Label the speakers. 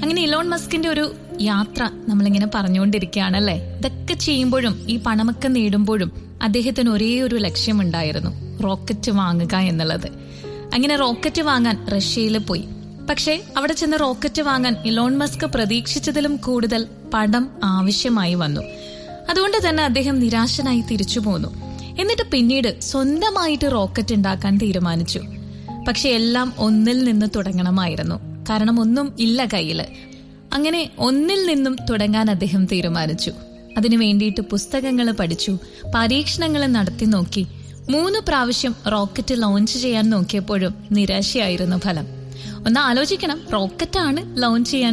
Speaker 1: അങ്ങനെ ഇലോൺ മസ്കിന്റെ ഒരു യാത്ര നമ്മളിങ്ങനെ പറഞ്ഞുകൊണ്ടിരിക്കുകയാണല്ലേ ഇതൊക്കെ ചെയ്യുമ്പോഴും ഈ പണമൊക്കെ നേടുമ്പോഴും അദ്ദേഹത്തിന് ഒരേ ഒരു ലക്ഷ്യമുണ്ടായിരുന്നു റോക്കറ്റ് വാങ്ങുക എന്നുള്ളത് അങ്ങനെ റോക്കറ്റ് വാങ്ങാൻ റഷ്യയിൽ പോയി പക്ഷേ അവിടെ ചെന്ന് റോക്കറ്റ് വാങ്ങാൻ ഇലോൺ മസ്ക് പ്രതീക്ഷിച്ചതിലും കൂടുതൽ പണം ആവശ്യമായി വന്നു അതുകൊണ്ട് തന്നെ അദ്ദേഹം നിരാശനായി തിരിച്ചു പോന്നു എന്നിട്ട് പിന്നീട് സ്വന്തമായിട്ട് റോക്കറ്റ് ഉണ്ടാക്കാൻ തീരുമാനിച്ചു പക്ഷെ എല്ലാം ഒന്നിൽ നിന്ന് തുടങ്ങണമായിരുന്നു കാരണം ഒന്നും ഇല്ല കയ്യില് അങ്ങനെ ഒന്നിൽ നിന്നും തുടങ്ങാൻ അദ്ദേഹം തീരുമാനിച്ചു അതിനു വേണ്ടിയിട്ട് പുസ്തകങ്ങൾ പഠിച്ചു പരീക്ഷണങ്ങൾ നടത്തി നോക്കി മൂന്ന് പ്രാവശ്യം റോക്കറ്റ് ലോഞ്ച് ചെയ്യാൻ നോക്കിയപ്പോഴും നിരാശയായിരുന്നു ഫലം ഒന്ന് ആലോചിക്കണം റോക്കറ്റാണ് ലോഞ്ച് ചെയ്യാൻ